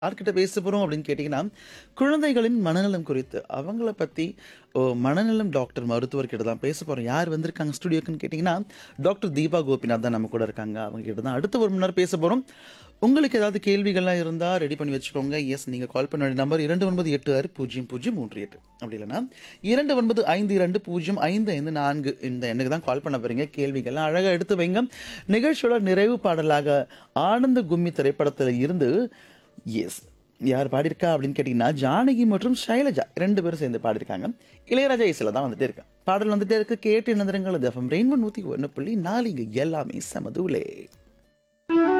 யார்கிட்ட பேச போகிறோம் அப்படின்னு கேட்டிங்கன்னா குழந்தைகளின் மனநலம் குறித்து அவங்கள பற்றி மனநலம் டாக்டர் மருத்துவர்கிட்ட தான் பேச போகிறோம் யார் வந்திருக்காங்க ஸ்டுடியோக்குன்னு கேட்டிங்கன்னா டாக்டர் தீபா கோபிநாத் தான் நம்ம கூட இருக்காங்க அவங்க கிட்ட தான் அடுத்த ஒரு மணி நேரம் பேச போகிறோம் உங்களுக்கு ஏதாவது கேள்விகள்லாம் இருந்தால் ரெடி பண்ணி வச்சுக்கோங்க எஸ் நீங்கள் கால் பண்ண வேண்டிய நம்பர் இரண்டு ஒன்பது எட்டு ஆறு பூஜ்ஜியம் பூஜ்ஜியம் மூன்று எட்டு அப்படி இல்லைன்னா இரண்டு ஒன்பது ஐந்து இரண்டு பூஜ்ஜியம் ஐந்து ஐந்து நான்கு இந்த எண்ணுக்கு தான் கால் பண்ண போகிறீங்க கேள்விகள்லாம் அழகாக எடுத்து வைங்க நிகழ்ச்சியோட நிறைவு பாடலாக ஆனந்த கும்மி திரைப்படத்தில் இருந்து எஸ் யார் பாடியிருக்கா அப்படின்னு கேட்டிங்கன்னா ஜானகி மற்றும் ஷைலஜா ரெண்டு பேரும் சேர்ந்து பாடியிருக்காங்க இளையராஜா இசையில் தான் வந்துட்டே இருக்கு பாடல் வந்துட்டே இருக்கு கேட்டு இணைந்திருங்கள் எஃப்எம் ரெயின்போ நூற்றி ஒன்று புள்ளி நாலு இங்கே எல்லாமே சமதூலே